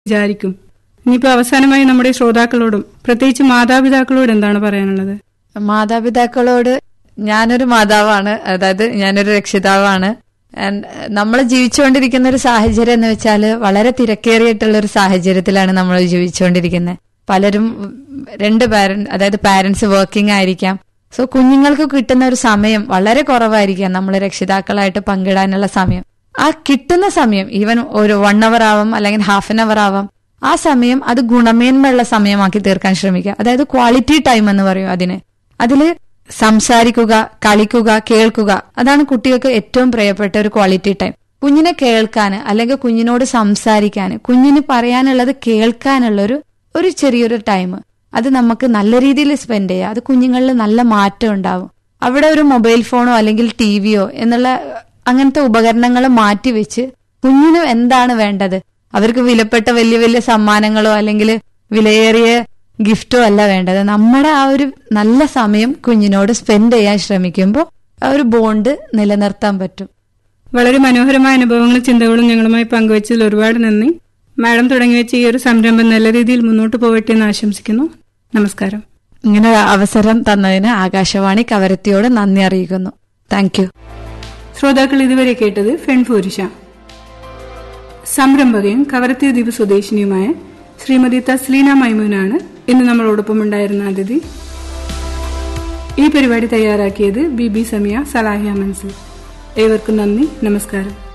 വിചാരിക്കും ഇനിയിപ്പോ അവസാനമായി നമ്മുടെ ശ്രോതാക്കളോടും പ്രത്യേകിച്ച് മാതാപിതാക്കളോട് എന്താണ് പറയാനുള്ളത് മാതാപിതാക്കളോട് ഞാനൊരു മാതാവാണ് അതായത് ഞാനൊരു രക്ഷിതാവാണ് നമ്മൾ ജീവിച്ചുകൊണ്ടിരിക്കുന്ന ഒരു സാഹചര്യം എന്ന് വെച്ചാൽ വളരെ തിരക്കേറിയിട്ടുള്ള ഒരു സാഹചര്യത്തിലാണ് നമ്മൾ ജീവിച്ചുകൊണ്ടിരിക്കുന്നത് പലരും രണ്ട് പാരന്റ് അതായത് പാരന്റ്സ് വർക്കിംഗ് ആയിരിക്കാം സോ കുഞ്ഞുങ്ങൾക്ക് കിട്ടുന്ന ഒരു സമയം വളരെ കുറവായിരിക്കാം നമ്മൾ രക്ഷിതാക്കളായിട്ട് പങ്കിടാനുള്ള സമയം ആ കിട്ടുന്ന സമയം ഈവൻ ഒരു വൺ അവർ ആവാം അല്ലെങ്കിൽ ഹാഫ് ആൻ അവർ ആവാം ആ സമയം അത് ഗുണമേന്മയുള്ള സമയമാക്കി തീർക്കാൻ ശ്രമിക്കുക അതായത് ക്വാളിറ്റി ടൈം എന്ന് പറയും അതിന് അതില് സംസാരിക്കുക കളിക്കുക കേൾക്കുക അതാണ് കുട്ടികൾക്ക് ഏറ്റവും പ്രിയപ്പെട്ട ഒരു ക്വാളിറ്റി ടൈം കുഞ്ഞിനെ കേൾക്കാൻ അല്ലെങ്കിൽ കുഞ്ഞിനോട് സംസാരിക്കാൻ കുഞ്ഞിന് പറയാനുള്ളത് കേൾക്കാനുള്ള ഒരു ഒരു ചെറിയൊരു ടൈം അത് നമുക്ക് നല്ല രീതിയിൽ സ്പെൻഡ് ചെയ്യുക അത് കുഞ്ഞുങ്ങളിൽ നല്ല മാറ്റം ഉണ്ടാവും അവിടെ ഒരു മൊബൈൽ ഫോണോ അല്ലെങ്കിൽ ടി വിയോ എന്നുള്ള അങ്ങനത്തെ ഉപകരണങ്ങൾ മാറ്റിവെച്ച് കുഞ്ഞിന് എന്താണ് വേണ്ടത് അവർക്ക് വിലപ്പെട്ട വലിയ വലിയ സമ്മാനങ്ങളോ അല്ലെങ്കിൽ വിലയേറിയ ഗിഫ്റ്റോ അല്ല വേണ്ടത് നമ്മുടെ ആ ഒരു നല്ല സമയം കുഞ്ഞിനോട് സ്പെൻഡ് ചെയ്യാൻ ശ്രമിക്കുമ്പോൾ ആ ഒരു ബോണ്ട് നിലനിർത്താൻ പറ്റും വളരെ മനോഹരമായ അനുഭവങ്ങളും ചിന്തകളും ഞങ്ങളുമായി പങ്കുവച്ചതിൽ ഒരുപാട് നന്ദി മാഡം തുടങ്ങി വെച്ച ഈ ഒരു സംരംഭം നല്ല രീതിയിൽ മുന്നോട്ട് പോകട്ടെ എന്ന് ആശംസിക്കുന്നു നമസ്കാരം ഇങ്ങനെ ഒരു അവസരം തന്നതിന് ആകാശവാണി കവരത്തിയോട് നന്ദി അറിയിക്കുന്നു താങ്ക് യു ശ്രോതാക്കൾ ഇതുവരെ കേട്ടത് ഫെൺപൂരിഷ സംരംഭകയും കവരത്തി ദ്വീപ് സ്വദേശിനിയുമായ ശ്രീമതി തസ്ലീന മൈമൂനാണ് ഇന്ന് നമ്മളോടൊപ്പം ഉണ്ടായിരുന്ന അതിഥി ഈ പരിപാടി തയ്യാറാക്കിയത് ബി ബി സമിയ സലാഹിയ മൻസൂർ ഏവർക്കും നന്ദി നമസ്കാരം